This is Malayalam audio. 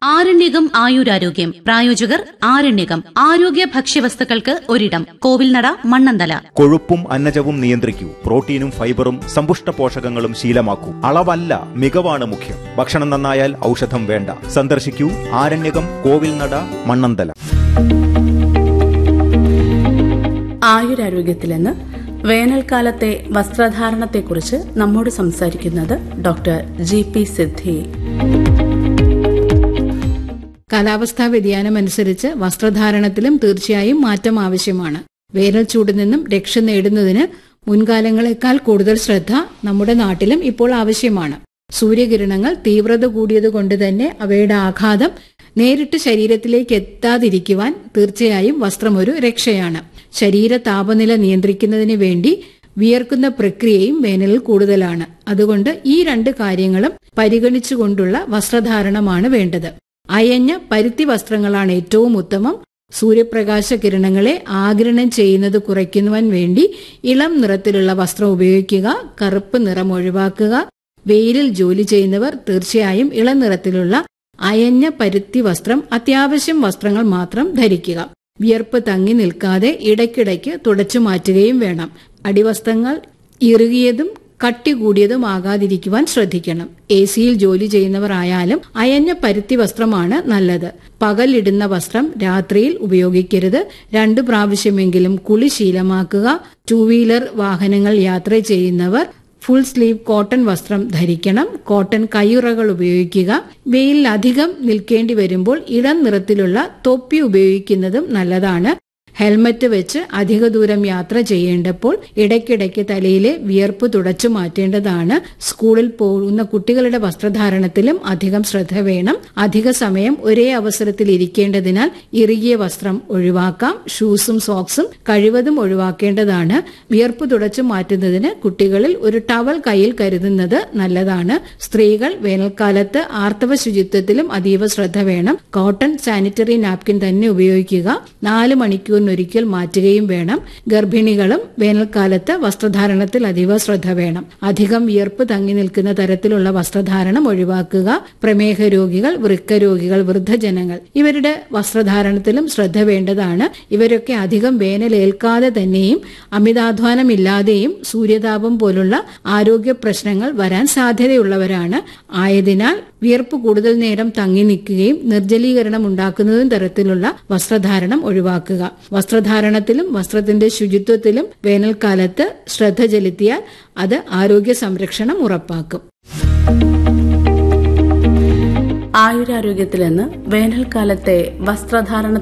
ആരണ്യകം ആയുരാരോഗ്യം പ്രായോജകർ ആരണ്യകം ആരോഗ്യ ഭക്ഷ്യവസ്തുക്കൾക്ക് ഒരിടം കോവിൽനട മണ്ണന്തല കൊഴുപ്പും അന്നജവും നിയന്ത്രിക്കൂ പ്രോട്ടീനും ഫൈബറും സമ്പുഷ്ട പോഷകങ്ങളും ശീലമാക്കൂ അളവല്ല മികവാണ് മുഖ്യം ഭക്ഷണം നന്നായാൽ ഔഷധം വേണ്ട സന്ദർശിക്കൂ ആരണ്യകം കോവിൽനട മണ്ണന്തല ആയുരാരോഗ്യത്തിലെന്ന് വേനൽക്കാലത്തെ വസ്ത്രധാരണത്തെക്കുറിച്ച് നമ്മോട് സംസാരിക്കുന്നത് ഡോക്ടർ ജി പി സിദ്ധി കാലാവസ്ഥാ വ്യതിയാനമനുസരിച്ച് വസ്ത്രധാരണത്തിലും തീർച്ചയായും മാറ്റം ആവശ്യമാണ് വേനൽ ചൂടിൽ നിന്നും രക്ഷ നേടുന്നതിന് മുൻകാലങ്ങളെക്കാൾ കൂടുതൽ ശ്രദ്ധ നമ്മുടെ നാട്ടിലും ഇപ്പോൾ ആവശ്യമാണ് സൂര്യകിരണങ്ങൾ തീവ്രത കൂടിയതുകൊണ്ട് തന്നെ അവയുടെ ആഘാതം നേരിട്ട് ശരീരത്തിലേക്ക് എത്താതിരിക്കുവാൻ തീർച്ചയായും വസ്ത്രം ഒരു രക്ഷയാണ് ശരീര താപനില നിയന്ത്രിക്കുന്നതിന് വേണ്ടി വിയർക്കുന്ന പ്രക്രിയയും വേനലിൽ കൂടുതലാണ് അതുകൊണ്ട് ഈ രണ്ട് കാര്യങ്ങളും പരിഗണിച്ചുകൊണ്ടുള്ള വസ്ത്രധാരണമാണ് വേണ്ടത് അയഞ്ഞ പരുത്തി വസ്ത്രങ്ങളാണ് ഏറ്റവും ഉത്തമം സൂര്യപ്രകാശ കിരണങ്ങളെ ആഗിരണം ചെയ്യുന്നത് കുറയ്ക്കുവാൻ വേണ്ടി ഇളം നിറത്തിലുള്ള വസ്ത്രം ഉപയോഗിക്കുക കറുപ്പ് നിറം ഒഴിവാക്കുക വെയിലിൽ ജോലി ചെയ്യുന്നവർ തീർച്ചയായും ഇളം നിറത്തിലുള്ള അയഞ്ഞ പരുത്തി വസ്ത്രം അത്യാവശ്യം വസ്ത്രങ്ങൾ മാത്രം ധരിക്കുക വിയർപ്പ് തങ്ങി നിൽക്കാതെ ഇടയ്ക്കിടയ്ക്ക് തുടച്ചു മാറ്റുകയും വേണം അടിവസ്ത്രങ്ങൾ ഇറുകിയതും കട്ടി കൂടിയതുമാകാതിരിക്കുവാൻ ശ്രദ്ധിക്കണം എ സിയിൽ ജോലി ചെയ്യുന്നവർ ആയാലും അയഞ്ഞ പരുത്തി വസ്ത്രമാണ് നല്ലത് പകലിടുന്ന വസ്ത്രം രാത്രിയിൽ ഉപയോഗിക്കരുത് രണ്ടു പ്രാവശ്യമെങ്കിലും കുളി ശീലമാക്കുക ടൂ വീലർ വാഹനങ്ങൾ യാത്ര ചെയ്യുന്നവർ ഫുൾ സ്ലീവ് കോട്ടൺ വസ്ത്രം ധരിക്കണം കോട്ടൺ കയ്യുറകൾ ഉപയോഗിക്കുക വെയിലിൽ അധികം നിൽക്കേണ്ടി വരുമ്പോൾ ഇളം നിറത്തിലുള്ള തൊപ്പി ഉപയോഗിക്കുന്നതും നല്ലതാണ് ഹെൽമറ്റ് വെച്ച് അധിക ദൂരം യാത്ര ചെയ്യേണ്ടപ്പോൾ ഇടയ്ക്കിടയ്ക്ക് തലയിലെ വിയർപ്പ് തുടച്ചു മാറ്റേണ്ടതാണ് സ്കൂളിൽ പോകുന്ന കുട്ടികളുടെ വസ്ത്രധാരണത്തിലും അധികം ശ്രദ്ധ വേണം അധിക സമയം ഒരേ അവസരത്തിൽ ഇരിക്കേണ്ടതിനാൽ ഇറുകിയ വസ്ത്രം ഒഴിവാക്കാം ഷൂസും സോക്സും കഴിവതും ഒഴിവാക്കേണ്ടതാണ് വിയർപ്പ് തുടച്ചു മാറ്റുന്നതിന് കുട്ടികളിൽ ഒരു ടവൽ കയ്യിൽ കരുതുന്നത് നല്ലതാണ് സ്ത്രീകൾ വേനൽക്കാലത്ത് ആർത്തവ ശുചിത്വത്തിലും അതീവ ശ്രദ്ധ വേണം കോട്ടൺ സാനിറ്ററി നാപ്കിൻ തന്നെ ഉപയോഗിക്കുക നാല് മണിക്കൂർ ഒരിക്കൽ മാറ്റുകയും വേണം ഗർഭിണികളും വേനൽക്കാലത്ത് വസ്ത്രധാരണത്തിൽ അതീവ ശ്രദ്ധ വേണം അധികം വിയർപ്പ് തങ്ങി നിൽക്കുന്ന തരത്തിലുള്ള വസ്ത്രധാരണം ഒഴിവാക്കുക പ്രമേഹ രോഗികൾ വൃക്ക രോഗികൾ വൃദ്ധജനങ്ങൾ ഇവരുടെ വസ്ത്രധാരണത്തിലും ശ്രദ്ധ വേണ്ടതാണ് ഇവരൊക്കെ അധികം വേനലേൽക്കാതെ തന്നെയും അമിതാധ്വാനമില്ലാതെയും സൂര്യതാപം പോലുള്ള ആരോഗ്യ പ്രശ്നങ്ങൾ വരാൻ സാധ്യതയുള്ളവരാണ് ആയതിനാൽ വിയർപ്പ് കൂടുതൽ നേരം തങ്ങി നിൽക്കുകയും നിർജ്ജലീകരണം ഉണ്ടാക്കുന്നതും തരത്തിലുള്ള വസ്ത്രധാരണം ഒഴിവാക്കുക വസ്ത്രധാരണത്തിലും വസ്ത്രത്തിന്റെ ശുചിത്വത്തിലും വേനൽക്കാലത്ത് ശ്രദ്ധ ചെലുത്തിയാൽ അത് ആരോഗ്യ സംരക്ഷണം ഉറപ്പാക്കും ആയുരാരോഗ്യത്തിലെന്ന് വേനൽക്കാലത്തെ വസ്ത്രധാരണ